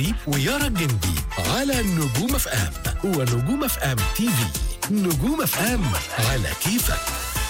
ويارا الجندي على نجوم اف ام ونجوم اف ام تي في نجوم اف ام على كيفك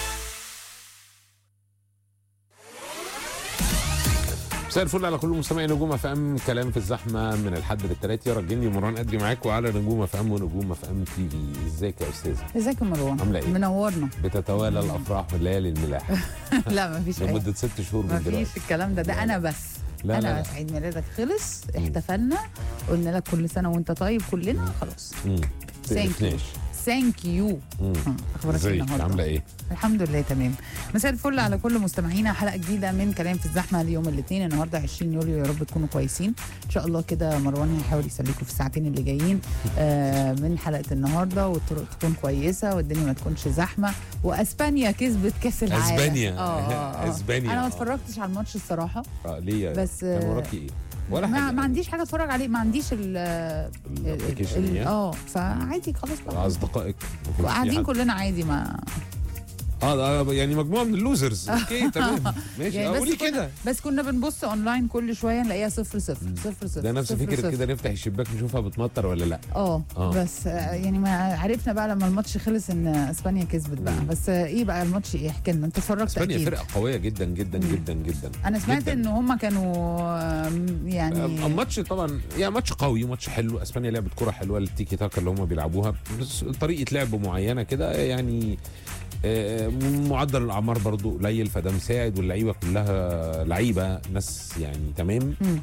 مساء الفل على كل مستمعي نجوم اف ام كلام في الزحمه من الحد للثلاث يا رجلني مروان ادري معاكم على نجوم اف ام ونجوم اف ام تي في ازيك يا استاذه ازيك يا مروان عاملة إيه؟ منورنا بتتوالى الافراح والليالي الملاح لا مفيش أي- لمده ست شهور من مفيش دلوقتي الكلام ده ده انا بس لا، انا لا، لا. بس عيد ميلادك خلص احتفلنا قلنا لك كل سنه وانت طيب كلنا خلاص مم. Thank you. تقلقناش. ثانك يو مم. اخبارك إيه ازيك النهارده عامله ايه الحمد لله تمام مساء الفل على كل مستمعينا حلقه جديده من كلام في الزحمه ليوم الاثنين النهارده 20 يوليو يا رب تكونوا كويسين ان شاء الله كده مروان هيحاول يسليكم في الساعتين اللي جايين آه من حلقه النهارده والطرق تكون كويسه والدنيا ما تكونش زحمه واسبانيا كسبت كاس العالم اسبانيا آه، آه، آه. اسبانيا انا ما آه. اتفرجتش على الماتش الصراحه آه ليه يا- بس، كان آه، وراكي ايه ولا ما, حاجه ما عنديش حاجه اتفرج عليه ما عنديش ال الابلكيشن ال- يعني؟ اه فعادي خلاص بقى اصدقائك ما كانش في قاعدين حد. كلنا عادي ما اه آه، يعني مجموعه من اللوزرز اوكي تمام ماشي يعني آه، بس قولي كنا- كده بس كنا بنبص اونلاين كل شويه نلاقيها صفر صفر صفر صفر ده نفس صفر فكره صفر. كده نفتح الشباك نشوفها بتمطر ولا لا اه آه. بس آه، يعني ما عرفنا بقى لما الماتش خلص ان اسبانيا كسبت بقى مم. بس آه، ايه بقى الماتش ايه احكي لنا انت اتفرجت اسبانيا اكيد فرقه قويه جدا جدا جدا جدا انا سمعت جداً. ان هم كانوا آم، يعني الماتش طبعا يعني ماتش قوي ماتش حلو اسبانيا لعبت كره حلوه التيكي تاكا اللي هم بيلعبوها بس طريقه لعب معينه كده يعني آه، معدل الاعمار برضو قليل فده مساعد واللعيبه كلها لعيبه ناس يعني تمام مم.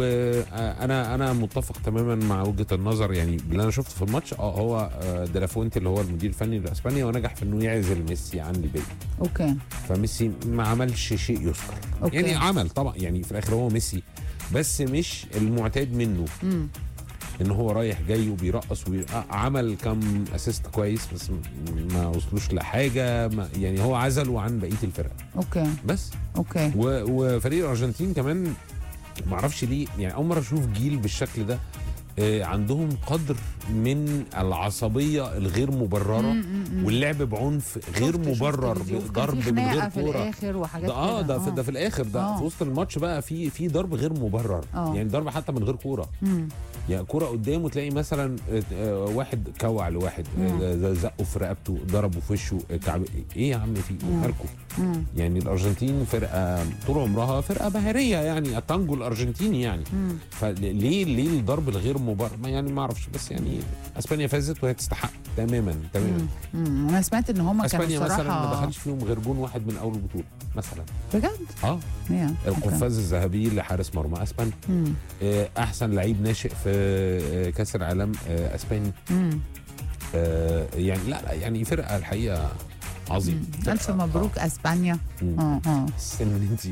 وانا انا متفق تماما مع وجهه النظر يعني اللي انا شفته في الماتش اه هو آه، دلافونتي اللي هو المدير الفني لاسبانيا ونجح في انه يعزل ميسي عن ليبيا اوكي فميسي ما عملش شيء يذكر أوكي. يعني عمل طبعا يعني في الاخر هو ميسي بس مش المعتاد منه مم. ان هو رايح جاي وبيرقص وبي... آه، عمل كام اسيست كويس بس م- ما وصلوش لحاجه ما يعني هو عزله عن بقيه الفرقه اوكي بس اوكي و... وفريق الارجنتين كمان ما اعرفش ليه يعني اول مره اشوف جيل بالشكل ده آه، عندهم قدر من العصبيه الغير مبرره مم، مم، مم. واللعب بعنف غير شفت- شفت مبرر فيديو. كان ضرب في من غير خناقة في كوره الاخر وحاجات ده اه كده. ده في ده في الاخر ده آه. في وسط الماتش بقى في في ضرب غير مبرر آه. يعني ضرب حتى من غير كوره مم. يعني كوره قدامه تلاقي مثلا آه، آه، واحد كوع لواحد مم. آه، زقه في رقبته ضربه في وشه آه، كعب ايه يا عم في ايه مم. مالكم مم. يعني الارجنتين فرقه طول عمرها فرقه بهريه يعني التانجو الارجنتيني يعني مم. فليه ليه الضرب الغير مبرر ما يعني ما اعرفش بس يعني اسبانيا فازت وهي تستحق تماما تماما مم. مم. انا سمعت ان هم كانوا اسبانيا مثلا ما صراحه دخلش فيهم غير جون واحد من اول البطوله مثلا بجد اه yeah. القفاز الذهبي لحارس مرمى اسبانيا مم. آه، احسن لعيب ناشئ في آه، كاس العالم آه، اسباني مم. آه، يعني لا لا يعني فرقه الحقيقه عظيم مم. الف مبروك اسبانيا مم. اه اه استنى انت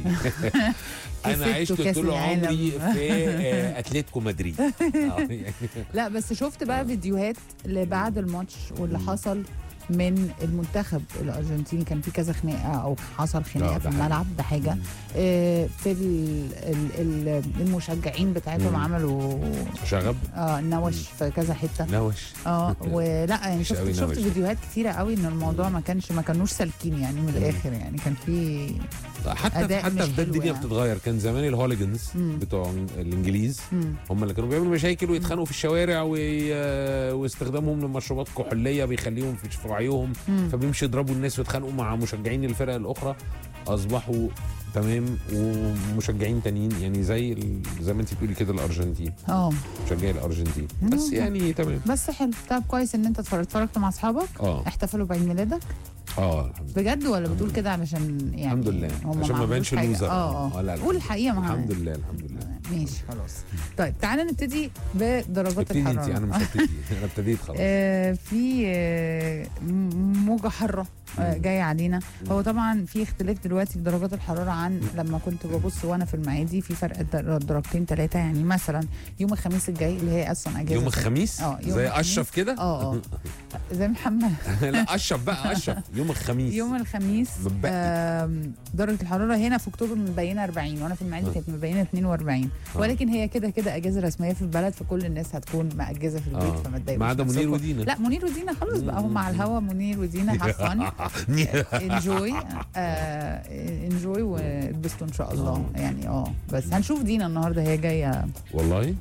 انا عشت كسبتوا كأس طول العالم. عمري في آه، اتلتيكو مدريد آه، يعني لا بس شفت بقى فيديوهات اللي بعد الماتش واللي حصل من المنتخب الارجنتيني كان في كذا خناقه او حصل آه، خناقه ده في حقيقي. الملعب ده حاجه مم. آه، في ال- ال- ال- المشجعين بتاعتهم مم. عملوا شغب اه نوش في كذا حته نوش اه ولا يعني مش قوي شفت شفت نوش. فيديوهات كتيره قوي ان الموضوع ما كانش ما كانوش سالكين يعني من الاخر يعني كان في حتى أداء حتى مش في ده حلو الدنيا يعني. بتتغير كان زمان الهوليجنز مم. بتوع الانجليز مم. هم اللي كانوا بيعملوا مشاكل ويتخانقوا في الشوارع وي... واستخدامهم لمشروبات كحوليه بيخليهم في في وعيهم مم. فبيمشوا يضربوا الناس ويتخانقوا مع مشجعين الفرق الاخرى اصبحوا تمام ومشجعين تانيين يعني زي ال... زي ما انت بتقولي كده الارجنتين اه مشجعي الارجنتين بس مم. يعني تمام بس حلو طب كويس ان انت اتفرجت اتفرجت مع اصحابك اه احتفلوا بعيد ميلادك اه الحمد لله بجد ولا بتقول كده علشان يعني الحمد لله هم عشان ما عملوش بانش حاجة؟ لوزر اه اه لا اه لا قول الحقيقه ما الحمد لله الحمد لله ماشي خلاص طيب تعالى نبتدي بدرجات ابتدي انت الحراره انا مش هبتدي انا ابتديت خلاص آه، في آه، م- موجة حارة آه، مم. جاية علينا هو طبعا في اختلاف دلوقتي في درجات الحرارة عن لما كنت ببص وانا في المعادي في فرق در- درجتين ثلاثة يعني مثلا يوم الخميس الجاي اللي هي اصلا اجازة يوم الخميس اه يوم زي الخميس. اشرف كده اه اه زي محمد لا اشرف بقى اشرف يوم الخميس يوم الخميس متبقي. آم، درجة الحرارة هنا في اكتوبر مبينة 40 وانا في المعادي آه. كانت مبينة 42 آه. ولكن هي كده كده اجازة رسمية في البلد فكل الناس هتكون مأجزة في البيت اه فما تضايقوش ما عدا منير نفسكم. ودينا لا منير ودينا خلاص بقى هم على الهوا منير ودينا هاف فن انجوي انجوي واتبسطوا ان شاء الله يعني اه بس هنشوف دينا النهارده هي جايه والله